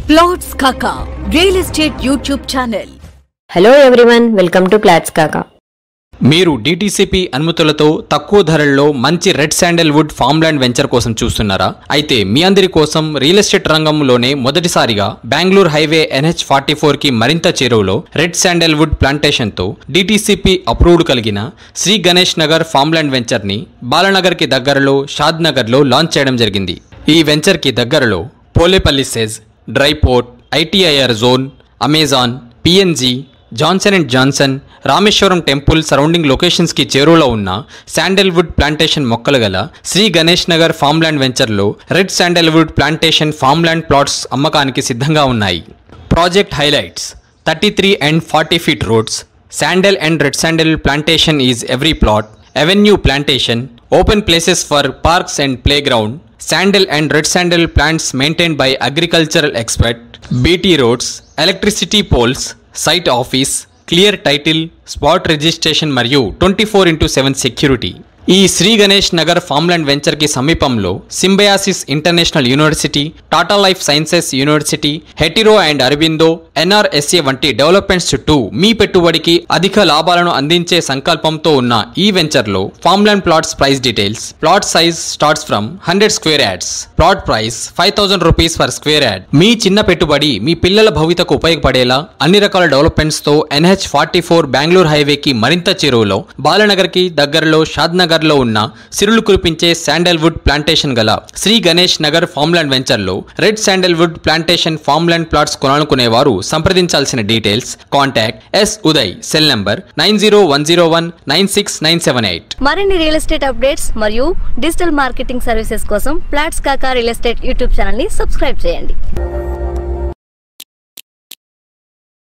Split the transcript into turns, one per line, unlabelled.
plots Kaka real estate YouTube channel
hello everyone welcome to plots Kaka
మీరు DTCP అనుమతులతో తక్కువ ధరల్లో మంచి రెడ్ శాండల్వుడ్ ఫార్మ్లాండ్ వెంచర్ కోసం చూస్తున్నారా అయితే మీ అందరి కోసం రియల్ ఎస్టేట్ రంగంలోనే మొదటిసారిగా Bengaluru highway NH forty four కి మరింత చేరువలో రెడ్ శాండల్వుడ్ ప్లాంటేషన్ తో డీటీసీపీ అప్రూవ్డ్ కలిగిన శ్రీ గణేష్ నగర్ ఫార్మ్లాండ్ వెంచర్ ని బాలనగర్ కి దగ్గరలో షాద్ నగర్ లో లాంచ్ చేయడం జరిగింది ఈ వెంచర్ కి దగ్గరలో Polepalli SEZ dry port ITIR zone Amazon PNG Johnson and Johnson Rameshwaram temple surrounding లొకేషన్స్కి చేరువలో ఉన్న శాండల్వుడ్ ప్లాంటేషన్ మొక్కలు గల శ్రీ గణేష్ నగర్ ఫార్మ్లాండ్ వెంచర్లో red sandalwood plantation farmland plots అమ్మకానికి సిద్ధంగా ఉన్నాయి project highlights thirty three and forty feet roads sandal and red sandal plantation is every plot avenue plantation open places for parks and play ground sandal and red sandal plants maintained by agricultural expert BT roads electricity poles site office clear title spot registration మరియు twenty four into seven security ఈ Shri Ganesh Nagar farmland వెంచర్కి సమీపంలో Symbiosis International University Tata Life Sciences University Hetero and Aurobindo NRSA వంటి developments చుట్టూ మీ పెట్టుబడికి అధిక లాభాలను అందించే సంకల్పంతో ఉన్న ఈ వెంచర్లో farmland plots price details plot size starts from hundred square yards plot price five thousand rupees for square yard మీ చిన్న పెట్టుబడి మీ పిల్లల భవితకు ఉపయోగపడేలా అన్ని రకాల డెవలప్మెంట్స్ తో ఎన్హెచ్ ఫార్టీ ఫోర్ బెంగళూరు హైవేకి మరింత చేరువలో బాలనగర్ కి దగ్గరలో షాద్ నగర్ లో ఉన్న సిరులు కురిపించే శాండల్వుడ్ ప్లాంటేషన్ గల శ్రీ గణేష్ నగర్ ఫార్మ్లాండ్ వెంచర్ లో red sandalwood plantation farmland plots కొనాలనుకునేవారు సంప్రదించాల్సిన details contact S Uday cell number nine zero one zero one nine six nine seven eight
మరిన్ని రియల్ ఎస్టేట్ అప్డేట్స్ మరియు డిజిటల్ మార్కెటింగ్ సర్వీసెస్ కోసం plots Kaka real estate YouTube channel ని subscribe చేయండి